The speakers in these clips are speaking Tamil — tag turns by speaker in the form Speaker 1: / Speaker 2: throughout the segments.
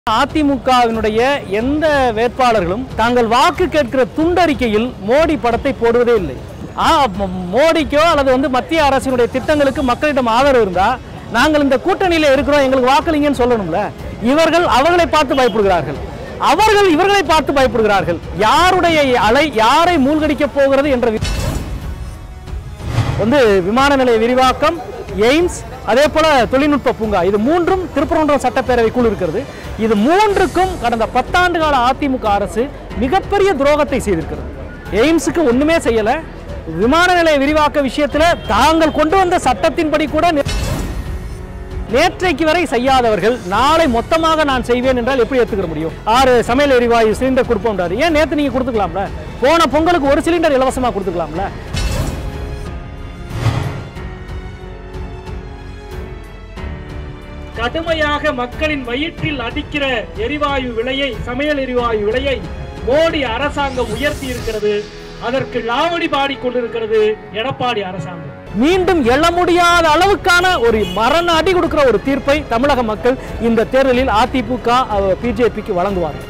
Speaker 1: அதிமுகவினுடைய எந்த வேட்பாளர்களும் தாங்கள் வாக்கு கேட்கிற துண்டறிக்கையில் மோடி படத்தை போடுவதே இல்லை ஆ, ம- மோடிக்கோ அல்லது வந்து மத்திய அரசினுடைய திட்டங்களுக்கு மக்களிடம் ஆதரவு இருந்தா நாங்கள் இந்த கூட்டணியில இருக்கிறோம் எங்களுக்கு வாக்களிங்கன்னு சொல்லணும்ல இவர்கள் அவர்களை பார்த்து பயப்படுகிறார்கள் அவர்கள் இவர்களை பார்த்து பயப்படுகிறார்கள் யாருடைய அலை யாரை மூழ்கடிக்க போகிறது என்ற வி- வந்து விமான நிலைய விரிவாக்கம் எய்ம்ஸ் அதே போல தொழில்நுட்ப பூங்கா இது மூன்றும் திருப்பரங்குன்றம் சட்டப்பேரவை குழு இருக்கிறது இது மூன்றுக்கும் கடந்த பத்தாண்டு கால அதிமுக அரசு மிகப்பெரிய துரோகத்தை செய்திருக்கிறது எய்ம்ஸுக்கு ஒண்ணுமே செய்யல விமான நிலைய விரிவாக்க விஷயத்துல தாங்கள் கொண்டு வந்த சட்டத்தின்படி கூட நே- நேற்றைக்கு வரை செய்யாதவர்கள் நாளை மொத்தமாக நான் செய்வேன் என்றால் எப்படி ஏத்துக்கிற முடியும் ஆறு சமையல் எரிவாயு சிலிண்டர் கொடுப்போம்ன்றாரு ஏன் நேத்து நீங்க கொடுத்துக்கலாம்ல போன பொங்கலுக்கு ஒரு சிலிண்டர் இலவசமா கொடுத்துக்கலாம்ல கடுமையாக மக்களின் வயிற்றில் அடிக்கிற எரிவாயு விலையை சமையல் எரிவாயு விலையை மோடி அரசாங்கம் உயர்த்தி இருக்கிறது அதற்கு லாவடி பாடி கொண்டிருக்கிறது எடப்பாடி அரசாங்கம் மீண்டும் எழ முடியாத அளவுக்கான ஒரு மரண அடி கொடுக்கிற ஒரு தீர்ப்பை தமிழக மக்கள் இந்த தேர்தலில் அதிமுக பிஜேபிக்கு வழங்குவார்கள்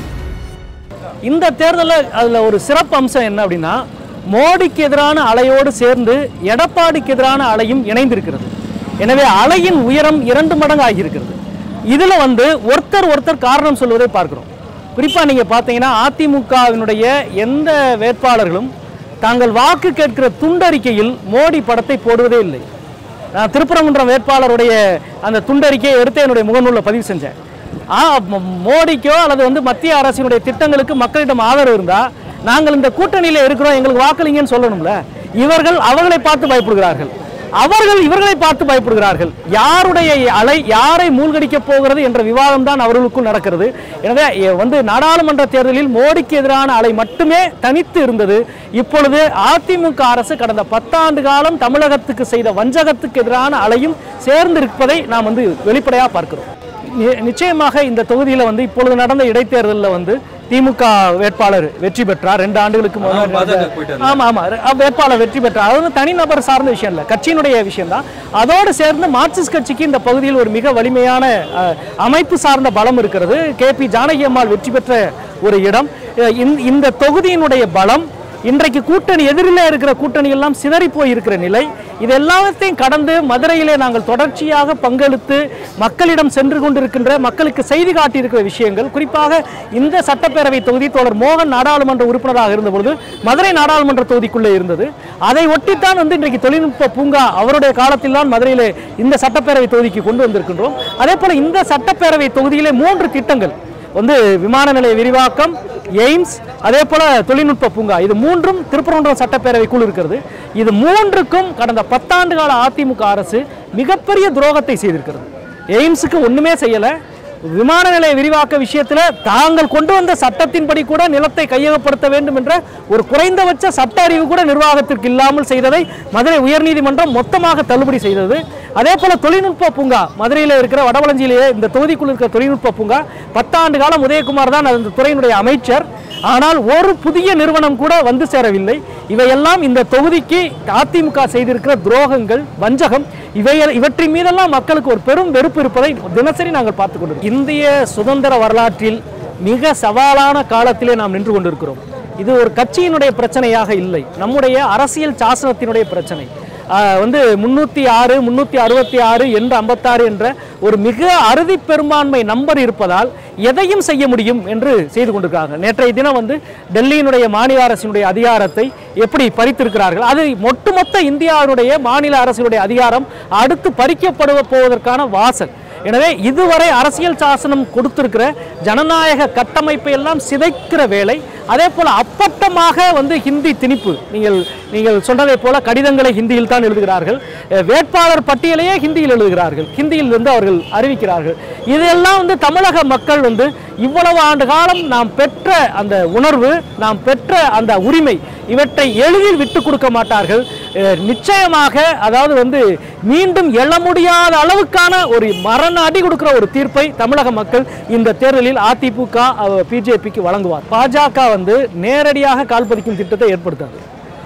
Speaker 1: இந்த தேர்தலில் அதில் ஒரு சிறப்பு அம்சம் என்ன அப்படின்னா மோடிக்கு எதிரான அலையோடு சேர்ந்து எடப்பாடிக்கு எதிரான அலையும் இணைந்திருக்கிறது எனவே அலையின் உயரம் இரண்டு மடங்கு ஆகியிருக்கிறது இதில் வந்து ஒருத்தர் ஒருத்தர் காரணம் சொல்வதை பார்க்கிறோம் குறிப்பாக நீங்கள் பார்த்தீங்கன்னா அதிமுகவினுடைய எந்த வேட்பாளர்களும் தாங்கள் வாக்கு கேட்கிற துண்டறிக்கையில் மோடி படத்தை போடுவதே இல்லை நான் திருப்பரங்குன்றம் வேட்பாளருடைய அந்த துண்டறிக்கையை எடுத்து என்னுடைய முகநூலில் பதிவு செஞ்சேன் ஆ, ம- மோடிக்கோ அல்லது வந்து மத்திய அரசினுடைய திட்டங்களுக்கு மக்களிடம் ஆதரவு இருந்தா நாங்கள் இந்த கூட்டணியில இருக்கிறோம் எங்களுக்கு வாக்களிங்கன்னு சொல்லணும்ல இவர்கள் அவர்களை பார்த்து பயப்படுகிறார்கள் அவர்கள் இவர்களை பார்த்து பயப்படுகிறார்கள் யாருடைய அலை யாரை மூழ்கடிக்க போகிறது என்ற விவாதம் தான் அவர்களுக்குள் நடக்கிறது எனவே எ, வந்து நாடாளுமன்ற தேர்தலில் மோடிக்கு எதிரான அலை மட்டுமே தனித்து இருந்தது இப்பொழுது அதிமுக அரசு கடந்த பத்தாண்டு காலம் தமிழகத்துக்கு செய்த வஞ்சகத்துக்கு எதிரான அலையும் சேர்ந்து இருப்பதை நாம் வந்து வெளிப்படையாக பார்க்கிறோம் நி- நிச்சயமாக இந்த தொகுதியில் வந்து இப்பொழுது நடந்த இடைத்தேர்தலில் வந்து திமுக வேட்பாளர் வெற்றி பெற்றார் ரெண்டு ஆண்டுகளுக்கு முதல்ல
Speaker 2: பாஜக போயிட்டு
Speaker 1: நடந்த- ஆமா ஆமா அஹ் வேட்பாளர் வெற்றி பெற்றார் அது வந்து தனிநபர் சார்ந்த விஷயம் இல்லை கட்சியினுடைய விஷயம் தான் அதோடு சேர்ந்து மார்க்சிஸ்ட் கட்சிக்கு இந்த பகுதியில் ஒரு மிக வலிமையான அஹ், அமைப்பு சார்ந்த பலம் இருக்கிறது கே பி ஜானகி அம்மாள் வெற்றி பெற்ற ஒரு இடம் அஹ், இந்த- இந்த தொகுதியினுடைய பலம் இன்றைக்கு கூட்டணி எதிரில் இருக்கிற கூட்டணி எல்லாம் சிதறி போய் இருக்கிற நிலை இது எல்லாத்தையும் கடந்து மதுரையிலே நாங்கள் தொடர்ச்சியாக பங்கெடுத்து மக்களிடம் சென்று கொண்டிருக்கின்ற மக்களுக்கு செய்தி காட்டியிருக்கிற விஷயங்கள் குறிப்பாக இந்த சட்டப்பேரவை தொகுதி தோழர் மோகன் நாடாளுமன்ற உறுப்பினராக இருந்தபொழுது மதுரை நாடாளுமன்ற தொகுதிக்குள்ளே இருந்தது அதை ஒட்டித்தான் வந்து இன்றைக்கு தொழில்நுட்ப பூங்கா அவருடைய காலத்தில் தான் மதுரையிலே இந்த சட்டப்பேரவை தொகுதிக்கு கொண்டு வந்திருக்கின்றோம் அதே போல இந்த சட்டப்பேரவை தொகுதியிலே மூன்று திட்டங்கள் வந்து விமான நிலைய விரிவாக்கம் எய்ம்ஸ் அதே போல தொழில்நுட்ப பூங்கா இது மூன்றும் திருப்பரங்குன்றம் சட்டப்பேரவை குழு இருக்கிறது இது மூன்றுக்கும் கடந்த பத்தாண்டு கால அதிமுக அரசு மிகப்பெரிய துரோகத்தை செய்திருக்கிறது எய்ம்ஸுக்கு ஒண்ணுமே செய்யல விமான நிலைய விரிவாக்க விஷயத்துல தாங்கள் கொண்டு வந்த சட்டத்தின்படி கூட நிலத்தை கையகப்படுத்த வேண்டும் என்ற ஒரு குறைந்தபட்ச சட்ட அறிவு கூட நிர்வாகத்திற்கு இல்லாமல் செய்ததை மதுரை உயர்நீதிமன்றம் மொத்தமாக தள்ளுபடி செய்தது அதே போல தொழில்நுட்ப பூங்கா மதுரையில் இருக்கிற வடவளஞ்சியிலேயே இந்த தொகுதிக்குள் இருக்கிற தொழில்நுட்ப பூங்கா பத்தாண்டு காலம் உதயகுமார் தான் அந்த துறையினுடைய அமைச்சர் ஆனால் ஒரு புதிய நிறுவனம் கூட வந்து சேரவில்லை இவையெல்லாம் இந்த தொகுதிக்கு அதிமுக செய்திருக்கிற துரோகங்கள் வஞ்சகம் இவை இவற்றின் மீதெல்லாம் மக்களுக்கு ஒரு பெரும் வெறுப்பு இருப்பதை தினசரி நாங்கள் பார்த்து கொண்டிருக்கிறோம் இந்திய சுதந்திர வரலாற்றில் மிக சவாலான காலத்திலே நாம் நின்று கொண்டிருக்கிறோம் இது ஒரு கட்சியினுடைய பிரச்சனையாக இல்லை நம்முடைய அரசியல் சாசனத்தினுடைய பிரச்சனை ஆஹ் வந்து முன்னூற்றி ஆறு முன்னூற்றி அறுபத்தி ஆறு என்று ஐம்பத்தாறு என்ற ஒரு மிக அறுதி பெரும்பான்மை நம்பர் இருப்பதால் எதையும் செய்ய முடியும் என்று செய்து கொண்டிருக்காங்க நேற்றைய தினம் வந்து டெல்லியினுடைய மாநில அரசினுடைய அதிகாரத்தை எப்படி பறித்திருக்கிறார்கள் அது ஒட்டுமொத்த இந்தியாவுடைய மாநில அரசினுடைய அதிகாரம் அடுத்து பறிக்கப்படுவ போவதற்கான வாசல் எனவே இதுவரை அரசியல் சாசனம் கொடுத்திருக்கிற ஜனநாயக கட்டமைப்பை எல்லாம் சிதைக்கிற வேலை அதே போல அப்பட்டமாக வந்து ஹிந்தி திணிப்பு நீங்கள் நீங்கள் சொன்னதை போல கடிதங்களை ஹிந்தியில் தான் எழுதுகிறார்கள் அஹ் வேட்பாளர் பட்டியலையே ஹிந்தியில் எழுதுகிறார்கள் ஹிந்தியில் வந்து அவர்கள் அறிவிக்கிறார்கள் இதெல்லாம் வந்து தமிழக மக்கள் வந்து இவ்வளவு ஆண்டு காலம் நாம் பெற்ற அந்த உணர்வு நாம் பெற்ற அந்த உரிமை இவற்றை எளிதில் விட்டு கொடுக்க மாட்டார்கள் அஹ் நிச்சயமாக அதாவது வந்து மீண்டும் எழ முடியாத அளவுக்கான ஒரு மரண அடி கொடுக்கிற ஒரு தீர்ப்பை தமிழக மக்கள் இந்த தேர்தலில் அதிமுக பிஜேபிக்கு வழங்குவார் பாஜக வந்து நேரடியாக கால்பதிக்கும் திட்டத்தை ஏற்படுத்தாது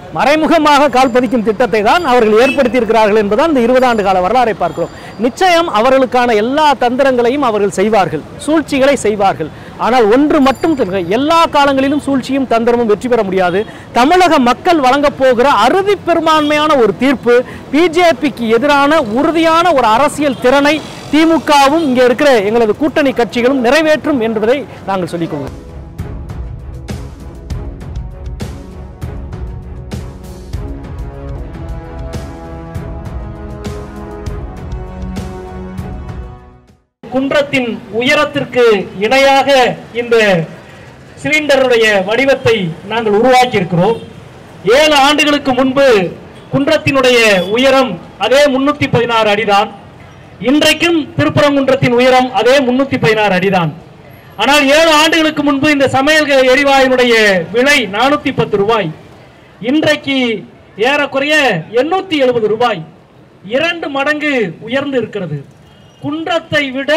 Speaker 1: மறைமுகமாக கால் பதிக்கும் திட்டத்தை தான் அவர்கள் ஏற்படுத்தி இருக்கிறார்கள் என்பதுதான் இந்த இருபது ஆண்டு கால வரலாறை பார்க்கிறோம் நிச்சயம் அவர்களுக்கான எல்லா தந்திரங்களையும் அவர்கள் செய்வார்கள் சூழ்ச்சிகளை செய்வார்கள் ஆனால் ஒன்று மட்டும் தெரியுங்க, எல்லா காலங்களிலும் சூழ்ச்சியும் தந்திரமும் வெற்றி பெற முடியாது தமிழக மக்கள் வழங்கப் போகிற அறுதி பெரும்பான்மையான ஒரு தீர்ப்பு பிஜேபிக்கு எதிரான உறுதியான ஒரு அரசியல் திறனை திமுகவும் இங்கே இருக்கிற எங்களது கூட்டணி கட்சிகளும் நிறைவேற்றும் என்பதை நாங்கள் சொல்லிக்கொள்வோம் குன்றத்தின் உயரத்திற்கு இணையாக இந்த சிலிண்டருடைய வடிவத்தை நாங்கள் உருவாக்கி இருக்கிறோம் ஏழு ஆண்டுகளுக்கு முன்பு குன்றத்தினுடைய உயரம் அதே முன்னூத்தி பதினாறு அடிதான் இன்றைக்கும் திருப்பரங்குன்றத்தின் உயரம் அதே முன்னூத்தி பதினாறு அடிதான் ஆனால் ஏழு ஆண்டுகளுக்கு முன்பு இந்த சமையல் எரிவாயுனுடைய விலை நானூத்தி பத்து ரூபாய் இன்றைக்கு ஏறக்குறைய எண்ணூத்தி எழுபது ரூபாய் இரண்டு மடங்கு உயர்ந்து இருக்கிறது குன்றத்தை விட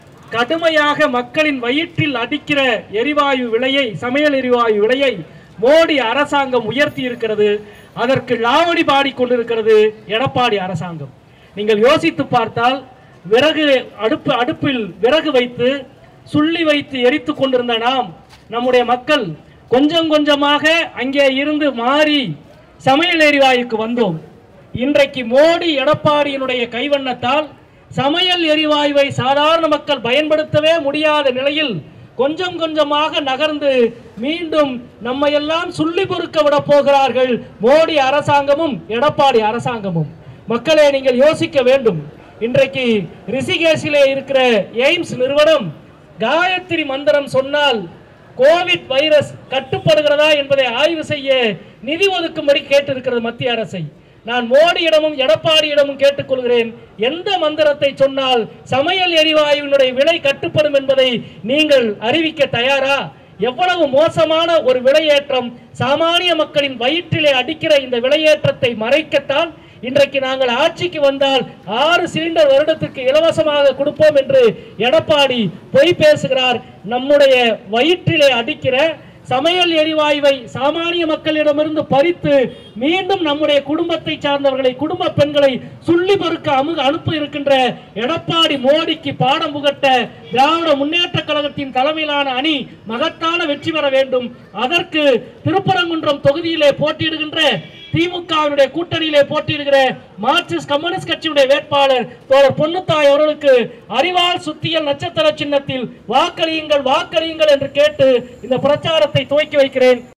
Speaker 1: கடுமையாக மக்களின் வயிற்றில் அடிக்கிற எரிவாயு விலையை சமையல் எரிவாயு விலையை மோடி அரசாங்கம் உயர்த்தி இருக்கிறது அதற்கு லாவடி பாடி கொண்டிருக்கிறது எடப்பாடி அரசாங்கம் நீங்கள் யோசித்து பார்த்தால் விறகு அடுப்பு அடுப்பில் விறகு வைத்து சுள்ளி வைத்து எரித்து கொண்டிருந்த நாம் நம்முடைய மக்கள் கொஞ்சம் கொஞ்சமாக அங்கே இருந்து மாறி சமையல் எரிவாயுக்கு வந்தோம் இன்றைக்கு மோடி எடப்பாடியினுடைய கைவண்ணத்தால் சமையல் எரிவாயுவை சாதாரண மக்கள் பயன்படுத்தவே முடியாத நிலையில் கொஞ்சம் கொஞ்சமாக நகர்ந்து மீண்டும் நம்மை எல்லாம் சுள்ளி பொறுக்க விட போகிறார்கள் மோடி அரசாங்கமும் எடப்பாடி அரசாங்கமும் மக்களே நீங்கள் யோசிக்க வேண்டும் இன்றைக்கு ரிஷிகேஷிலே இருக்கிற எய்ம்ஸ் நிறுவனம் காயத்ரி மந்திரம் சொன்னால் கோவிட் வைரஸ் கட்டுப்படுகிறதா என்பதை ஆய்வு செய்ய நிதி ஒதுக்கும்படி கேட்டிருக்கிறது மத்திய அரசை நான் மோடியிடமும் எடப்பாடியிடமும் கேட்டுக்கொள்கிறேன் எந்த மந்திரத்தை சொன்னால் சமையல் எரிவாயுவினுடைய விலை கட்டுப்படும் என்பதை நீங்கள் அறிவிக்க தயாரா எவ்வளவு மோசமான ஒரு விலையேற்றம் சாமானிய மக்களின் வயிற்றிலே அடிக்கிற இந்த விலையேற்றத்தை மறைக்கத்தான் இன்றைக்கு நாங்கள் ஆட்சிக்கு வந்தால் ஆறு சிலிண்டர் வருடத்துக்கு இலவசமாக கொடுப்போம் என்று எடப்பாடி பொய் பேசுகிறார் நம்முடைய வயிற்றிலே அடிக்கிற சமையல் எரிவாயுவை சாமானிய மக்களிடமிருந்து பறித்து மீண்டும் நம்முடைய குடும்பத்தை சார்ந்தவர்களை குடும்ப பெண்களை சுள்ளி பொறுக்க அமுக அனுப்ப இருக்கின்ற எடப்பாடி மோடிக்கு பாடம் புகட்ட திராவிட முன்னேற்ற கழகத்தின் தலைமையிலான அணி மகத்தான வெற்றி பெற வேண்டும் அதற்கு திருப்பரங்குன்றம் தொகுதியிலே போட்டியிடுகின்ற திமுகவினுடைய கூட்டணியிலே போட்டியிடுகிற மார்க்சிஸ்ட் கம்யூனிஸ்ட் கட்சியுடைய வேட்பாளர் தோழர் பொன்னுத்தாய் அவர்களுக்கு அறிவால் சுத்தியல் நட்சத்திர சின்னத்தில் வாக்களியுங்கள் வாக்களியுங்கள் என்று கேட்டு இந்த பிரச்சாரத்தை துவக்கி வைக்கிறேன்